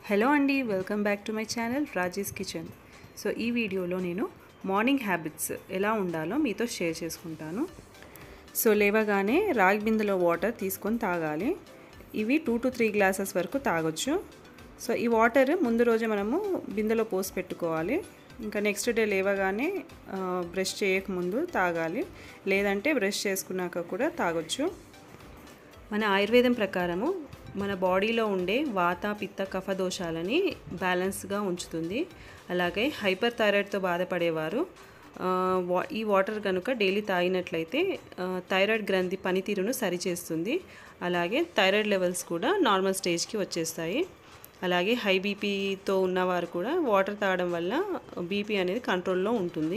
hello అండి welcome back to my channel Raji's kitchen so ఈ వీడియోలో నేను మార్నింగ్ హ్యాబిట్స్ ఎలా ఉండాలో మీతో షేర్ చేసుకుంటాను సో లేవగానే రాగి బిందెలో వాటర్ తీసుకొని తాగాలి ఇవి టూ టు త్రీ గ్లాసెస్ వరకు తాగొచ్చు సో ఈ వాటర్ ముందు రోజే మనము బిందెలో పోసి పెట్టుకోవాలి ఇంకా నెక్స్ట్ డే లేవగానే బ్రష్ చేయకముందు తాగాలి లేదంటే బ్రష్ చేసుకున్నాక కూడా తాగొచ్చు మన ఆయుర్వేదం ప్రకారము మన బాడీలో ఉండే వాత పిత్త కఫ దోషాలని బ్యాలెన్స్గా ఉంచుతుంది అలాగే హైపర్ థైరాయిడ్తో బాధపడేవారు ఈ వాటర్ కనుక డైలీ తాగినట్లయితే థైరాయిడ్ గ్రంథి పనితీరును సరిచేస్తుంది అలాగే థైరాయిడ్ లెవెల్స్ కూడా నార్మల్ స్టేజ్కి వచ్చేస్తాయి అలాగే హై బీపీతో ఉన్నవారు కూడా వాటర్ తాగడం వల్ల బీపీ అనేది కంట్రోల్లో ఉంటుంది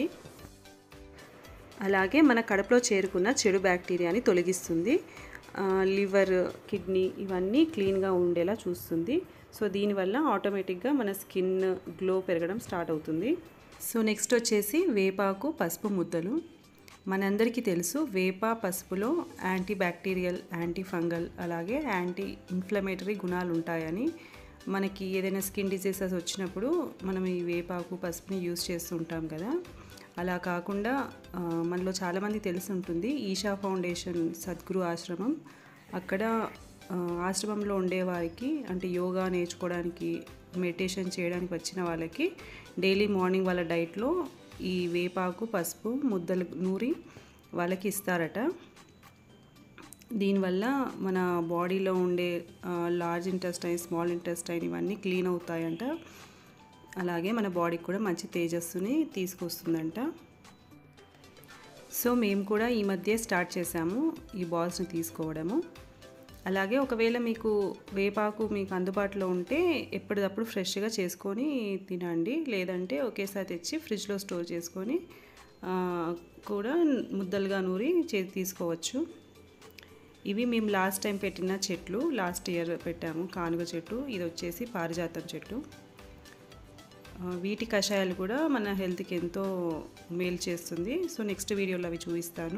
అలాగే మన కడుపులో చేరుకున్న చెడు బ్యాక్టీరియాని తొలగిస్తుంది లివర్ కిడ్నీ ఇవన్నీ క్లీన్గా ఉండేలా చూస్తుంది సో దీనివల్ల ఆటోమేటిక్గా మన స్కిన్ గ్లో పెరగడం స్టార్ట్ అవుతుంది సో నెక్స్ట్ వచ్చేసి వేపాకు పసుపు ముద్దలు మనందరికీ తెలుసు వేప పసుపులో యాంటీ బ్యాక్టీరియల్ యాంటీ ఫంగల్ అలాగే యాంటీ ఇన్ఫ్లమేటరీ గుణాలు ఉంటాయని మనకి ఏదైనా స్కిన్ డిసీజెస్ వచ్చినప్పుడు మనం ఈ వేపాకు పసుపుని యూస్ చేస్తూ ఉంటాం కదా అలా కాకుండా మనలో చాలామంది తెలిసి ఉంటుంది ఈషా ఫౌండేషన్ సద్గురు ఆశ్రమం అక్కడ ఆశ్రమంలో ఉండేవారికి అంటే యోగా నేర్చుకోవడానికి మెడిటేషన్ చేయడానికి వచ్చిన వాళ్ళకి డైలీ మార్నింగ్ వాళ్ళ డైట్లో ఈ వేపాకు పసుపు ముద్దలు నూరి వాళ్ళకి ఇస్తారట దీనివల్ల మన బాడీలో ఉండే లార్జ్ ఇంటెస్టైన్ స్మాల్ ఇంటెస్టైన్ ఇవన్నీ క్లీన్ అవుతాయంట అలాగే మన బాడీకి కూడా మంచి తేజస్సుని తీసుకొస్తుందంట సో మేము కూడా ఈ మధ్య స్టార్ట్ చేసాము ఈ బాల్స్ని తీసుకోవడము అలాగే ఒకవేళ మీకు వేపాకు మీకు అందుబాటులో ఉంటే ఎప్పటికప్పుడు ఫ్రెష్గా చేసుకొని తినండి లేదంటే ఒకేసారి తెచ్చి ఫ్రిడ్జ్లో స్టోర్ చేసుకొని కూడా ముద్దలుగా నూరి చేతి తీసుకోవచ్చు ఇవి మేము లాస్ట్ టైం పెట్టిన చెట్లు లాస్ట్ ఇయర్ పెట్టాము కానుగ చెట్టు ఇది వచ్చేసి పారిజాతం చెట్టు వీటి కషాయాలు కూడా మన హెల్త్కి ఎంతో మేలు చేస్తుంది సో నెక్స్ట్ వీడియోలో అవి చూపిస్తాను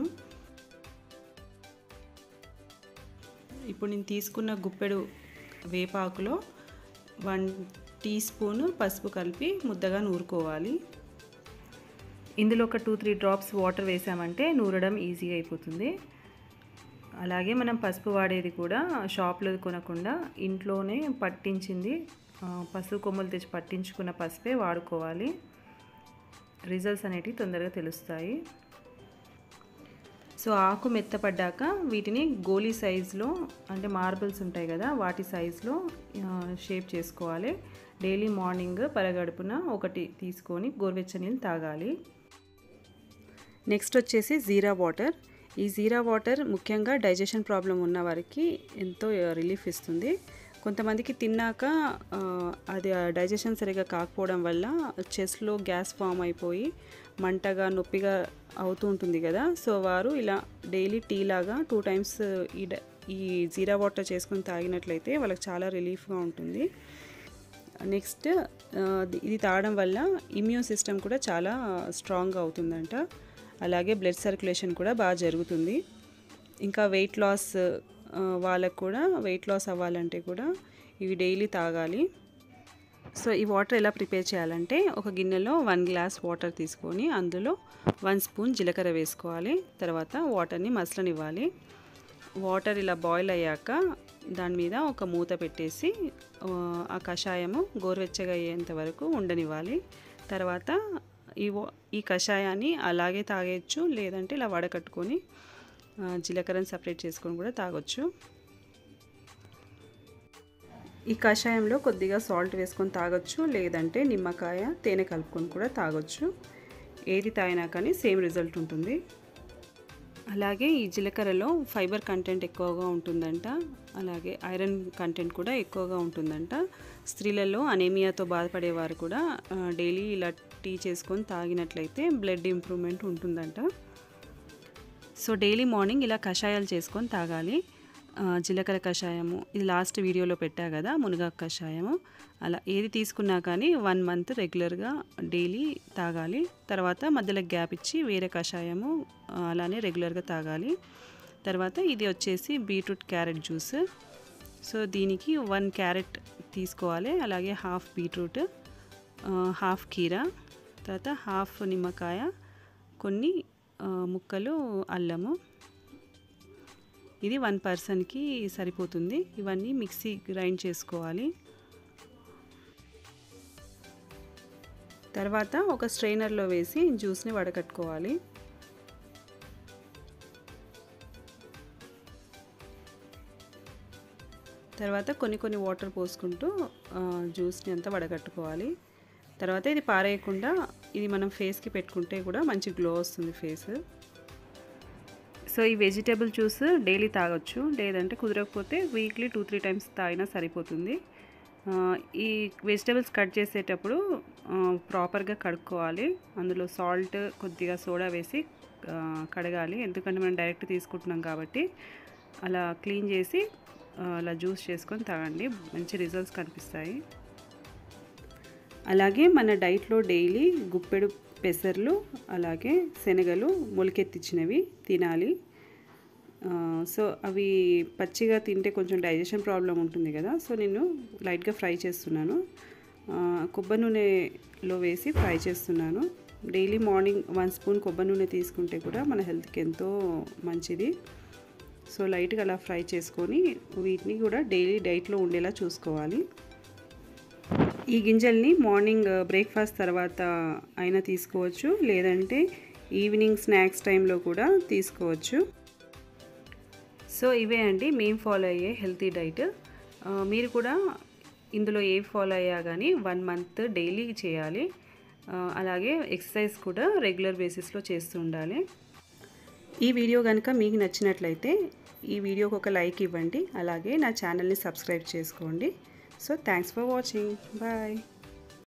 ఇప్పుడు నేను తీసుకున్న గుప్పెడు వేపాకులో వన్ టీ స్పూన్ పసుపు కలిపి ముద్దగా నూరుకోవాలి ఇందులో ఒక టూ త్రీ డ్రాప్స్ వాటర్ వేసామంటే నూరడం ఈజీగా అయిపోతుంది అలాగే మనం పసుపు వాడేది కూడా షాప్లో కొనకుండా ఇంట్లోనే పట్టించింది పసుపు కొమ్మలు తెచ్చి పట్టించుకున్న పసుపే వాడుకోవాలి రిజల్ట్స్ అనేటివి తొందరగా తెలుస్తాయి సో ఆకు మెత్తపడ్డాక వీటిని గోలీ సైజులో అంటే మార్బుల్స్ ఉంటాయి కదా వాటి సైజులో షేప్ చేసుకోవాలి డైలీ మార్నింగ్ పరగడుపున ఒకటి తీసుకొని గోరువెచ్చని నీళ్ళు తాగాలి నెక్స్ట్ వచ్చేసి జీరా వాటర్ ఈ జీరా వాటర్ ముఖ్యంగా డైజెషన్ ప్రాబ్లం ఉన్న వారికి ఎంతో రిలీఫ్ ఇస్తుంది కొంతమందికి తిన్నాక అది డైజెషన్ సరిగా కాకపోవడం వల్ల చెస్ట్లో గ్యాస్ ఫామ్ అయిపోయి మంటగా నొప్పిగా అవుతూ ఉంటుంది కదా సో వారు ఇలా డైలీ టీ లాగా టూ టైమ్స్ ఈ ఈ జీరా వాటర్ చేసుకొని తాగినట్లయితే వాళ్ళకి చాలా రిలీఫ్గా ఉంటుంది నెక్స్ట్ ఇది తాగడం వల్ల ఇమ్యూన్ సిస్టమ్ కూడా చాలా స్ట్రాంగ్గా అవుతుందంట అలాగే బ్లడ్ సర్క్యులేషన్ కూడా బాగా జరుగుతుంది ఇంకా వెయిట్ లాస్ వాళ్ళకు కూడా వెయిట్ లాస్ అవ్వాలంటే కూడా ఇవి డైలీ తాగాలి సో ఈ వాటర్ ఎలా ప్రిపేర్ చేయాలంటే ఒక గిన్నెలో వన్ గ్లాస్ వాటర్ తీసుకొని అందులో వన్ స్పూన్ జీలకర్ర వేసుకోవాలి తర్వాత వాటర్ని మసలనివ్వాలి వాటర్ ఇలా బాయిల్ అయ్యాక దాని మీద ఒక మూత పెట్టేసి ఆ కషాయము గోరువెచ్చగా అయ్యేంత వరకు ఉండనివ్వాలి తర్వాత ఈ ఈ కషాయాన్ని అలాగే తాగేయచ్చు లేదంటే ఇలా వడకట్టుకొని జీలకర్రని సపరేట్ చేసుకొని కూడా తాగొచ్చు ఈ కషాయంలో కొద్దిగా సాల్ట్ వేసుకొని తాగొచ్చు లేదంటే నిమ్మకాయ తేనె కలుపుకొని కూడా తాగొచ్చు ఏది తాగినా కానీ సేమ్ రిజల్ట్ ఉంటుంది అలాగే ఈ జీలకర్రలో ఫైబర్ కంటెంట్ ఎక్కువగా ఉంటుందంట అలాగే ఐరన్ కంటెంట్ కూడా ఎక్కువగా ఉంటుందంట స్త్రీలలో అనేమియాతో బాధపడేవారు కూడా డైలీ ఇలా టీ చేసుకొని తాగినట్లయితే బ్లడ్ ఇంప్రూవ్మెంట్ ఉంటుందంట సో డైలీ మార్నింగ్ ఇలా కషాయాలు చేసుకొని తాగాలి జీలకర్ర కషాయము ఇది లాస్ట్ వీడియోలో పెట్టా కదా మునగాకు కషాయము అలా ఏది తీసుకున్నా కానీ వన్ మంత్ రెగ్యులర్గా డైలీ తాగాలి తర్వాత మధ్యలో గ్యాప్ ఇచ్చి వేరే కషాయము అలానే రెగ్యులర్గా తాగాలి తర్వాత ఇది వచ్చేసి బీట్రూట్ క్యారెట్ జ్యూస్ సో దీనికి వన్ క్యారెట్ తీసుకోవాలి అలాగే హాఫ్ బీట్రూట్ హాఫ్ కీరా తర్వాత హాఫ్ నిమ్మకాయ కొన్ని ముక్కలు అల్లము ఇది వన్ పర్సన్కి సరిపోతుంది ఇవన్నీ మిక్సీ గ్రైండ్ చేసుకోవాలి తర్వాత ఒక స్ట్రైనర్లో వేసి జ్యూస్ని వడకట్టుకోవాలి తర్వాత కొన్ని కొన్ని వాటర్ పోసుకుంటూ జ్యూస్ని అంతా వడగట్టుకోవాలి తర్వాత ఇది పారేయకుండా ఇది మనం ఫేస్కి పెట్టుకుంటే కూడా మంచి గ్లో వస్తుంది ఫేస్ సో ఈ వెజిటేబుల్ జ్యూస్ డైలీ తాగొచ్చు లేదంటే కుదరకపోతే వీక్లీ టూ త్రీ టైమ్స్ తాగినా సరిపోతుంది ఈ వెజిటేబుల్స్ కట్ చేసేటప్పుడు ప్రాపర్గా కడుక్కోవాలి అందులో సాల్ట్ కొద్దిగా సోడా వేసి కడగాలి ఎందుకంటే మనం డైరెక్ట్ తీసుకుంటున్నాం కాబట్టి అలా క్లీన్ చేసి అలా జ్యూస్ చేసుకొని తాగండి మంచి రిజల్ట్స్ కనిపిస్తాయి అలాగే మన డైట్లో డైలీ గుప్పెడు పెసర్లు అలాగే శనగలు మొలకెత్తిచ్చినవి తినాలి సో అవి పచ్చిగా తింటే కొంచెం డైజెషన్ ప్రాబ్లం ఉంటుంది కదా సో నేను లైట్గా ఫ్రై చేస్తున్నాను కొబ్బరి నూనెలో వేసి ఫ్రై చేస్తున్నాను డైలీ మార్నింగ్ వన్ స్పూన్ కొబ్బరి నూనె తీసుకుంటే కూడా మన హెల్త్కి ఎంతో మంచిది సో లైట్గా అలా ఫ్రై చేసుకొని వీటిని కూడా డైలీ డైట్లో ఉండేలా చూసుకోవాలి ఈ గింజల్ని మార్నింగ్ బ్రేక్ఫాస్ట్ తర్వాత అయినా తీసుకోవచ్చు లేదంటే ఈవినింగ్ స్నాక్స్ టైంలో కూడా తీసుకోవచ్చు సో ఇవే అండి మేము ఫాలో అయ్యే హెల్తీ డైట్ మీరు కూడా ఇందులో ఏ ఫాలో అయ్యా కానీ వన్ మంత్ డైలీ చేయాలి అలాగే ఎక్సర్సైజ్ కూడా రెగ్యులర్ బేసిస్లో చేస్తూ ఉండాలి ఈ వీడియో కనుక మీకు నచ్చినట్లయితే ఈ వీడియోకి ఒక లైక్ ఇవ్వండి అలాగే నా ఛానల్ని సబ్స్క్రైబ్ చేసుకోండి so thanks for watching bye